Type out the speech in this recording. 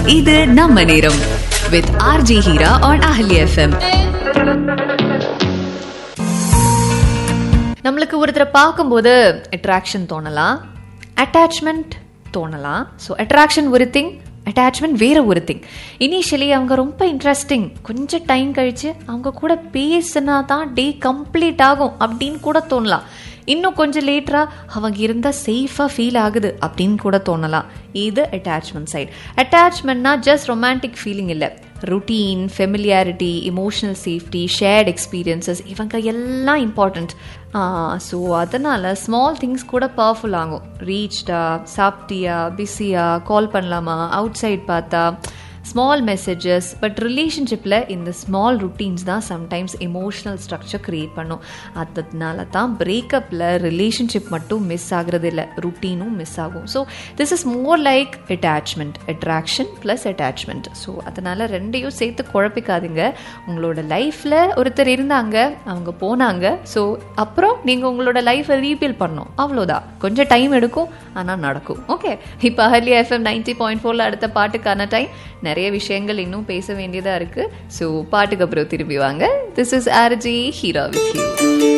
இது நம்ம நேரம் with RJ Heera on Ahali FM நம்மளுக்கு ஒருத்தரை பார்க்கும்போது அட்ராக்ஷன் தோணலாம் அட்டாச்மெண்ட் தோணலாம் ஸோ அட்ராக்ஷன் ஒரு திங் அட்டாச்மெண்ட் வேற ஒரு திங் இனிஷியலி அவங்க ரொம்ப இன்ட்ரெஸ்டிங் கொஞ்சம் டைம் கழிச்சு அவங்க கூட பேசினா தான் டே கம்ப்ளீட் ஆகும் அப்படின்னு கூட தோணலாம் இன்னும் கொஞ்சம் லேட்டரா அவங்க இருந்தால் சேஃபாக ஃபீல் ஆகுது அப்படின்னு கூட தோணலாம் இது அட்டாச்மெண்ட் சைடு அட்டாச்மெண்ட்னா ஜஸ்ட் ரொமான்டிக் ஃபீலிங் இல்லை routine familiarity emotional safety shared experiences இவங்க எல்லாம் இம்பார்ட்டண்ட் ஸோ அதனால் ஸ்மால் திங்ஸ் கூட பவர்ஃபுல் ஆகும் ரீச்டா சாப்பிட்டியா பிஸியா கால் பண்ணலாமா அவுட் சைட் பார்த்தா ஸ்மால் மெசேஜஸ் பட் ரிலேஷன்ஷிப்பில் இந்த ஸ்மால் ருட்டீன்ஸ் தான் சம்டைம்ஸ் எமோஷ்னல் ஸ்ட்ரக்சர் க்ரியேட் பண்ணும் அதனால தான் பிரேக்கப்பில் ரிலேஷன்ஷிப் மட்டும் மிஸ் ஆகுறது இல்லை ருட்டீனும் மிஸ் ஆகும் so this is more like attachment attraction plus attachment so அதனால் ரெண்டையும் சேர்த்து குழப்பிக்காதீங்க உங்களோட லைஃப்பில் ஒருத்தர் இருந்தாங்க அவங்க போனாங்க ஸோ அப்புறம் நீங்கள் உங்களோட லைஃப்பை ரீபில் பண்ணணும் அவ்வளோதான் கொஞ்சம் டைம் எடுக்கும் ஆனால் நடக்கும் ஓகே இப்போ அஹல்யா எஃப்எம் நைன்டி பாயிண்ட் ஃபோரில் அடுத்த பாட்டுக்கான டைம் நிறைய விஷயங்கள் இன்னும் பேச வேண்டியதாக இருக்குது ஸோ பாட்டுக்கு அப்புறம் திரும்பி வாங்க this is RJ Heera with you